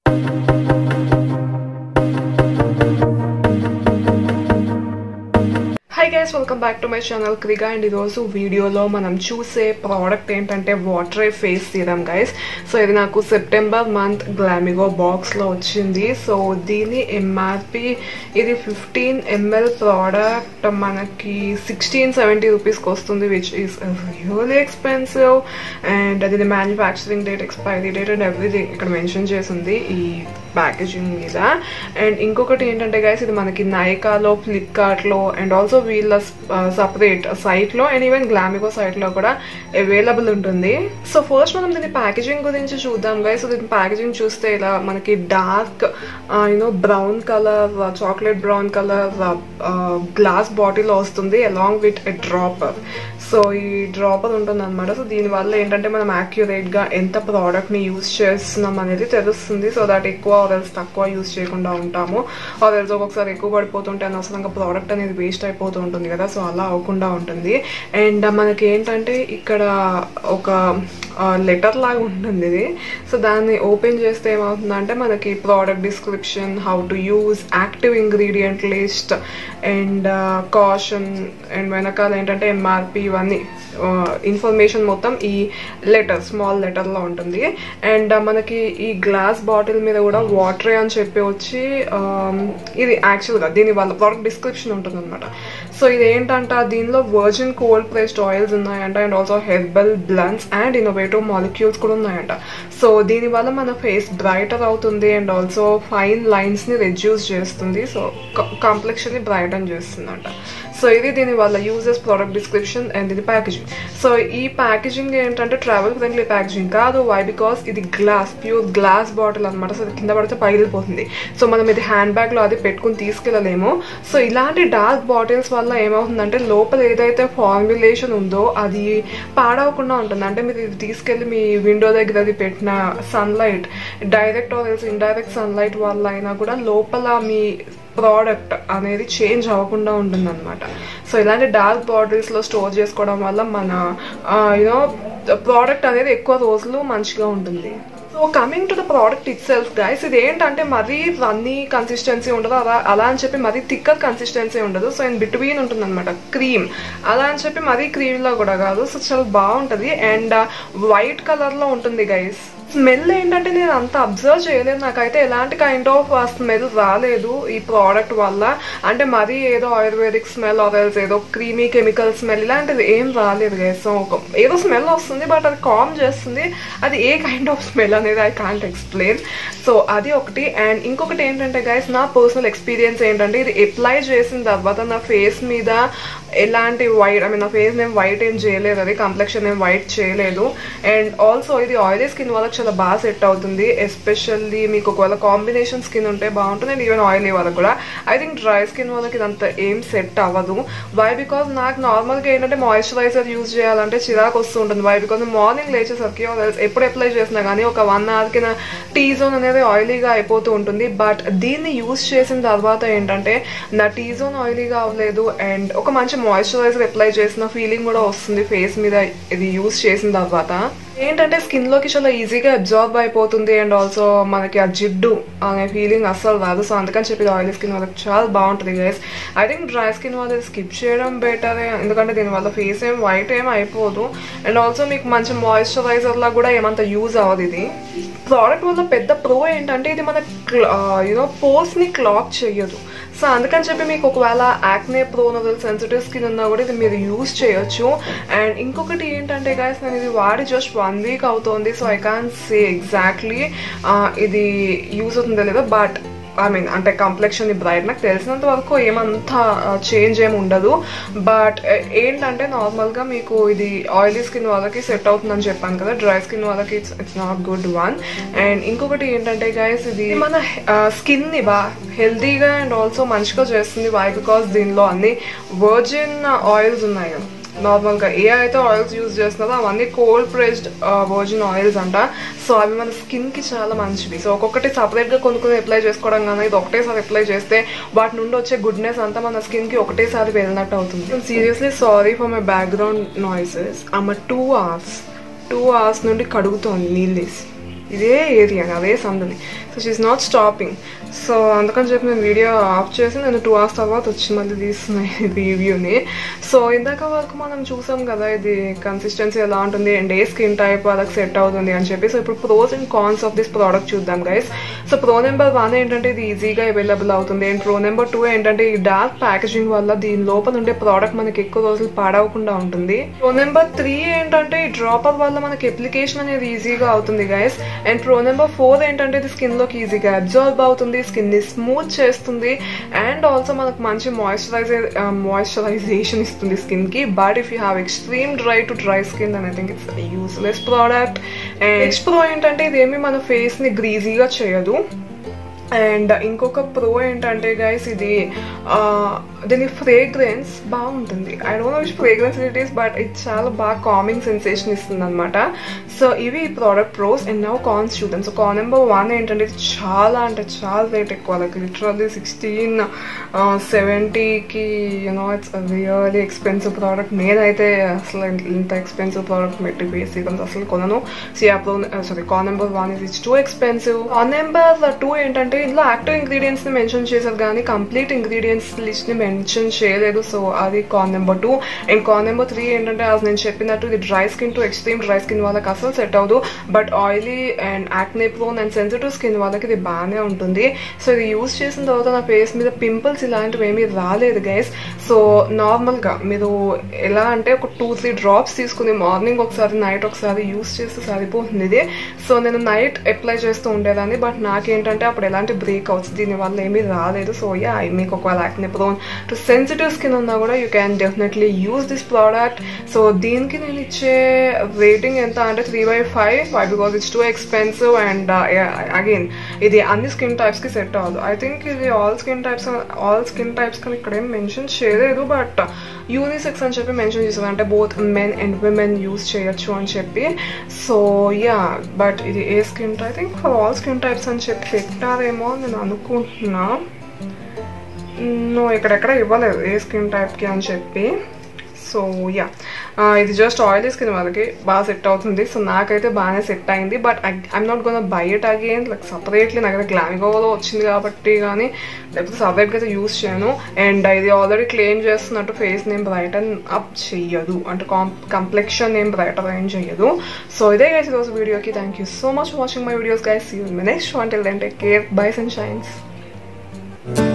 high guys welcome back to my channel క్రిగా and ఈరోజు వీడియోలో మనం చూసే ప్రోడక్ట్ ఏంటంటే water face serum guys so ఇది నాకు సెప్టెంబర్ మంత్ గ్లామిగో బాక్స్లో వచ్చింది సో దీని ఎంఆర్పి ఇది ఫిఫ్టీన్ ఎంఎల్ ప్రోడక్ట్ మనకి సిక్స్టీన్ సెవెంటీ రూపీస్కి వస్తుంది which is really expensive and అది manufacturing date expiry date and everything ఇక్కడ మెన్షన్ చేసింది ఈ ప్యాకేజింగ్ మీద అండ్ ఇంకొకటి ఏంటంటే గైస్ ఇది మనకి నైకాలో ఫ్లిప్కార్ట్లో అండ్ ఆల్సో వీళ్ళ సపరేట్ సైట్లో అండ్ ఈవెన్ గ్లామిగో సైట్లో కూడా అవైలబుల్ ఉంటుంది సో ఫస్ట్ మనం దీని ప్యాకేజింగ్ గురించి చూద్దాం గైస్ సో దీని ప్యాకేజింగ్ చూస్తే ఇలా మనకి dark you know brown colour chocolate brown colour glass bottle వస్తుంది along with a dropper so ఈ డ్రాపర్ ఉంటుంది అనమాట సో దీనివల్ల ఏంటంటే మనం యాక్యురేట్గా ఎంత ప్రోడక్ట్ని యూస్ చేస్తున్నాం అనేది తెలుస్తుంది సో దట్ ఎక్కువ ఆరెల్స్ తక్కువ యూస్ చేయకుండా ఉంటాము ఆరెల్స్ ఒక్కొక్కసారి ఎక్కువ పడిపోతుంటే అనవసరంగా ప్రోడక్ట్ అనేది వేస్ట్ అయిపోతూ ఉంటుంది కదా సో అలా అవ్వకుండా ఉంటుంది అండ్ మనకి ఏంటంటే ఇక్కడ ఒక లెటర్ లాగా ఉంటుంది ఇది సో దాన్ని ఓపెన్ చేస్తే ఏమవుతుందంటే మనకి product description how to use active ingredient list and caution and వెనకాల ఏంటంటే ఎంఆర్పి ఇవన్నీ ఇన్ఫర్మేషన్ మొత్తం ఈ లెటర్ స్మాల్ లెటర్లో ఉంటుంది అండ్ మనకి ఈ గ్లాస్ బాటిల్ మీద కూడా వాటర్ అని చెప్పి వచ్చి ఇది యాక్చువల్గా దీని వల్ల ప్రోడక్ట్ డిస్క్రిప్షన్ ఉంటుంది అనమాట సో ఇది ఏంటంట దీనిలో వర్జిన్ కోల్డ్ ప్రెస్డ్ ఆయిల్స్ ఉన్నాయంట and also herbal blends and innovative molecules కూడా ఉన్నాయంట సో దీనివల్ల మన ఫేస్ బ్రైటర్ అవుతుంది అండ్ ఆల్సో ఫైన్ లైన్స్ని రెడ్యూస్ చేస్తుంది సో కాంప్లెక్షన్ని బ్రైటన్ చేస్తుందంట సో ఇది దీని వల్ల యూజెస్ ప్రోడక్ట్ డిస్క్రిప్షన్ అండ్ ఇది ప్యాకేజింగ్ సో ఈ ప్యాకేజింగ్ ఏంటంటే ట్రావెల్ ఫ్రెండ్లీ ప్యాకేజింగ్ కాదు వై బికాస్ ఇది గ్లాస్ ప్యూర్ గ్లాస్ బాటిల్ అనమాట సో కింద పడితే పగిలిపోతుంది సో మనం ఇది హ్యాండ్ బ్యాగ్లో అది పెట్టుకుని తీసుకెళ్ళలేము సో ఇలాంటి డార్క్ బాటిల్స్ వల్ల ఏమవుతుందంటే లోపల ఏదైతే ఫార్ములేషన్ ఉందో అది పాడవకుండా ఉంటుంది అంటే మీరు ఇది తీసుకెళ్ళి మీ విండో దగ్గర అది పెట్టిన sunlight direct or indirect sunlight వల్ల అయినా కూడా లోపల మీ ప్రోడక్ట్ అనేది చేంజ్ అవ్వకుండా ఉంటుంది అనమాట సో ఇలాంటి డార్క్ బాటిల్స్లో స్టోర్ చేసుకోవడం వల్ల మన యూనో ప్రోడక్ట్ అనేది ఎక్కువ రోజులు మంచిగా ఉంటుంది so coming to the product itself guys ఇది ఏంటంటే మరీ రన్నీ కన్సిస్టెన్సీ ఉండదు అలా అలా అని చెప్పి మరీ థిక్కర్ కన్సిస్టెన్సీ ఉండదు సో ఇన్ బిట్వీన్ ఉంటుంది అనమాట క్రీమ్ అలా అని చెప్పి మరీ క్రీమ్లో కూడా కాదు సో చాలా బాగుంటుంది అండ్ వైట్ కలర్లో ఉంటుంది గైస్ స్మెల్ ఏంటంటే నేను అంత అబ్జర్వ్ చేయలేదు నాకైతే ఎలాంటి కైండ్ ఆఫ్ స్మెల్ రాలేదు ఈ ప్రోడక్ట్ వల్ల అంటే మరీ ఏదో ఆయుర్వేదిక్ స్మెల్ ఆరెల్స్ ఏదో క్రీమీ కెమికల్ స్మెల్ ఇలాంటిది ఏం రాలేదు గైస్ సో ఏదో స్మెల్ వస్తుంది బట్ అది కామ్ చేస్తుంది అది ఏ కైండ్ ఆఫ్ స్మెల్ అనేది ఐ కాంట్ ఎక్స్ప్లెయిన్ సో అది ఒకటి అండ్ ఇంకొకటి ఏంటంటే గైస్ నా పర్సనల్ ఎక్స్పీరియన్స్ ఏంటంటే ఇది అప్లై చేసిన తర్వాత నా ఫేస్ మీద ఎలాంటి వైట్ ఐ మీన్ నా ఫేస్ నేను వైట్ ఏం చేయలేదు అది కంప్లెక్షన్ ఏం వైట్ చేయలేదు అండ్ ఆల్సో ఇది ఆయిలీ స్కిన్ వాళ్ళకి చాలా బాగా సెట్ అవుతుంది ఎస్పెషల్లీ మీకు ఒకవేళ కాంబినేషన్ స్కిన్ ఉంటే బాగుంటుంది అండ్ ఈవెన్ ఆయిలీ వాళ్ళకి కూడా ఐ థింక్ డ్రై స్కిన్ వాళ్ళకి ఇదంతా ఏం సెట్ అవ్వదు వై బికాస్ నాకు నార్మల్గా ఏంటంటే మాయిశ్చరైజర్ యూజ్ చేయాలంటే చిరాకు వస్తూ ఉంటుంది వై బికాస్ మార్నింగ్ లేచేసరికి ఎప్పుడు అప్లై చేసినా కానీ ఒక వన్ అవర్కి నా టీ జోన్ అనేది ఆయిలీగా అయిపోతూ ఉంటుంది బట్ దీన్ని యూజ్ చేసిన తర్వాత ఏంటంటే నా టీ జోన్ ఆయిలీగా అవ్వలేదు అండ్ ఒక మంచి మాయిశ్చరైజర్ అప్లై చేసిన ఫీలింగ్ కూడా వస్తుంది ఫేస్ మీద ఇది యూజ్ చేసిన తర్వాత ఏంటంటే స్కిన్లోకి చాలా ఈజీగా అబ్జార్బ్ అయిపోతుంది అండ్ ఆల్సో మనకి ఆ జిడ్డు అనే ఫీలింగ్ అస్సలు రాదు సో అందుకని చెప్పి ఆయిలీ స్కిన్ వాళ్ళకి చాలా బాగుంటుంది guys I think dry skin వాళ్ళు స్కిప్ చేయడం బెటర్ ఎందుకంటే దీనివల్ల ఫేస్ ఏం వైట్ ఏం అయిపోదు అండ్ ఆల్సో మీకు మంచి మాయిశ్చరైజర్ లా కూడా ఏమంత యూజ్ అవ్వదు ఇది ప్రోడక్ట్ వల్ల పెద్ద ప్రో ఏంటంటే ఇది మన యూనో పోస్ట్ని క్లాక్ చేయదు సో అందుకని చెప్పి మీకు ఒకవేళ యాక్నే ప్రోనవల్ సెన్సిటివ్ స్కిన్ ఉన్నా కూడా ఇది మీరు యూస్ చేయొచ్చు అండ్ ఇంకొకటి ఏంటంటే గాయస్ నేను ఇది వాడి జస్ట్ వన్ వీక్ అవుతుంది so I can say exactly ఇది యూస్ అవుతుందో లేదో బట్ ఐ మీన్ అంటే కాంప్లెక్షన్ బ్రైట్ నాకు తెలిసినంత వరకు ఏమంతా చేంజ్ ఏమి ఉండదు బట్ ఏంటంటే నార్మల్గా మీకు ఇది ఆయిలీ స్కిన్ వాళ్ళకి సెట్ అవుతుందని చెప్పాను కదా డ్రై స్కిన్ వాళ్ళకి it's it's not good one and ఇంకొకటి ఏంటంటే గైస్ ఇది మన స్కిన్ని బా హెల్తీగా అండ్ ఆల్సో మంచిగా చేస్తుంది వై బికాస్ దీనిలో అన్ని వర్జిన్ ఆయిల్స్ ఉన్నాయి కదా నార్మల్గా ఏ అయితే ఆయిల్స్ యూజ్ చేస్తున్నారో అవన్నీ కోల్డ్ ప్రెస్డ్ వర్జిన్ ఆయిల్స్ అంట సో అవి మన స్కిన్కి చాలా మంచివి సో ఒక్కొక్కటి సపరేట్గా కొనుక్కొని అప్లై చేసుకోవడం కానీ ఇది ఒకటేసారి అప్లై చేస్తే వాటి నుండి వచ్చే గుడ్నెస్ అంతా మన స్కిన్కి ఒకటేసారి వెళ్ళినట్టు అవుతుంది seriously sorry for my background noises ఆమె టూ అవర్స్ టూ అవర్స్ నుండి కడుగుతోంది నీళ్ళు వేసి ఇదే ఏరియా అదే సందుని so she's not stopping so అందుకని చెప్పి నేను వీడియో ఆఫ్ చేసి నేను టూ అవర్స్ తర్వాత వచ్చి మళ్ళీ తీస్తున్నాయి రివ్యూని సో ఇందాక వరకు మనం చూసాం కదా ఇది కన్సిస్టెన్సీ ఎలా ఉంటుంది అండ్ ఏ స్కిన్ టైప్ వాళ్ళకి సెట్ అవుతుంది అని చెప్పి సో ఇప్పుడు pros and cons of this product చూద్దాం guys so pro number one ఏంటంటే ఇది ఈజీగా అవైలబుల్ అవుతుంది అండ్ ప్రో నెంబర్ టూ ఏంటంటే ఈ డార్క్ ప్యాకేజింగ్ వల్ల దీని లోపల ఉండే ప్రోడక్ట్ మనకి ఎక్కువ రోజులు పాడవకుండా ఉంటుంది ప్రో నెంబర్ త్రీ ఏంటంటే ఈ డ్రాపర్ వల్ల మనకి అప్లికేషన్ అనేది ఈజీగా అవుతుంది guys and pro number four ఏంటంటే ఇది స్కిన్ లోకి ఈజీగా అబ్జర్వ్ అవుతుంది స్కిన్ ని స్మూత్ చేస్తుంది అండ్ ఆల్సో మనకు మంచి మాయిశ్చరైజే మాయిశ్చరైజేషన్ ఇస్తుంది స్కిన్ కి but if you have extreme dry to dry skin అని I think it's useless product and ex pro ఏంటంటే ఇదేమి మన ఫేస్ ని గ్రీజీగా చేయదు అండ్ ఇంకొక ప్రో ఏంటంటే గైస్ ఇది దీని ఫ్రేగ్రెన్స్ బాగుంటుంది I don't know which fragrance it is but ఇది చాలా బాగా కామింగ్ సెన్సేషన్ ఇస్తుంది అనమాట సో ఇవి ఈ product pros and now cons చూద్దాం సో కాన్ నెంబర్ వన్ ఏంటంటే ఇది చాలా అంటే చాలా రేట్ ఎక్కువ లైక్ లిటరల్లీ సిక్స్టీన్ సెవెంటీకి you know it's really expensive product నేనైతే అసలు ఇంత ఎక్స్పెన్సివ్ ప్రోడక్ట్ పెట్టి బేసిక్ అసలు కొనను సియా pro sorry con number one is it's too expensive con number two ఏంటంటే ఇందులో యాక్టివ్ ఇంగ్రీడియంట్స్ ని మెన్షన్ చేశారు కానీ కంప్లీట్ ఇంగ్రీడియంట్స్ లిస్ట్ ని మెన్షన్ చేయలేదు సో అది con number two and con number three ఏంటంటే అది నేను చెప్పినట్టు ఇది dry skin to extreme dry skin వాళ్ళకి అసలు సెట్ అవ్వదు but oily and acne prone and sensitive skin వాళ్ళకి ఇది బాగానే ఉంటుంది సో ఇది యూస్ చేసిన తర్వాత నా ఫేస్ మీద పింపుల్స్ ఇలాంటివి ఏమీ రాలేదు గైస్ సో నార్మల్గా మీరు ఎలా అంటే ఒక టూ త్రీ డ్రాప్స్ తీసుకుని మార్నింగ్ ఒకసారి నైట్ ఒకసారి యూస్ చేస్తే సరిపోతుంది ఇది సో నేను నైట్ అప్లై చేస్తూ ఉండేదాన్ని బట్ నాకేంటంటే అప్పుడు ఎలాంటి బ్రేక్ అవుట్స్ దీనివల్ల ఏమీ రాలేదు సో యా మీకు ఒకవేళ acne prone to sensitive skin ఉన్నా కూడా you can definitely use this product so దీనికి నేను ఇచ్చే రేటింగ్ ఎంత అంటే three by five five because it's too expensive and again ఇది అన్ని స్కిన్ టైప్స్కి సెట్ అవ్వదు ఐ థింక్ ఇది all skin types all skin types కానీ ఇక్కడ ఏం మెన్షన్ చేయలేదు బట్ యూనిసెక్స్ అని చెప్పి మెన్షన్ చేశారు అంటే both men and women use చేయొచ్చు అని చెప్పి సో యా బట్ ఇది ఏ skin I think for all skin types అని చెప్పి పెట్టారేమో అని నేను అనుకుంటున్నా నువ్వు ఇక్కడెక్కడ ఇవ్వలేదు ఏ స్కిన్ టైప్కి అని చెప్పి సో యా ఇది జస్ట్ ఆయిలీ స్కిన్ వాళ్ళకి బాగా సెట్ అవుతుంది సో నాకైతే బాగానే సెట్ అయింది but I'm not gonna buy it again like separately నాకు అయితే గ్లామిగోలో వచ్చింది కాబట్టి కానీ లేకపోతే సపరేట్గా అయితే యూస్ చేయను అండ్ ఇది ఆల్రెడీ క్లెయిమ్ చేస్తున్నట్టు ఫేస్ నేమ్ బ్రైటన్ అప్ చెయ్యదు అంటే కంప్లెక్షన్ నేమ్ బ్రైటర్ ఏం చెయ్యదు సో ఇదే గైస్ ఈరోజు వీడియోకి thank you so much watching my videos guys you next one till then take care byes and shines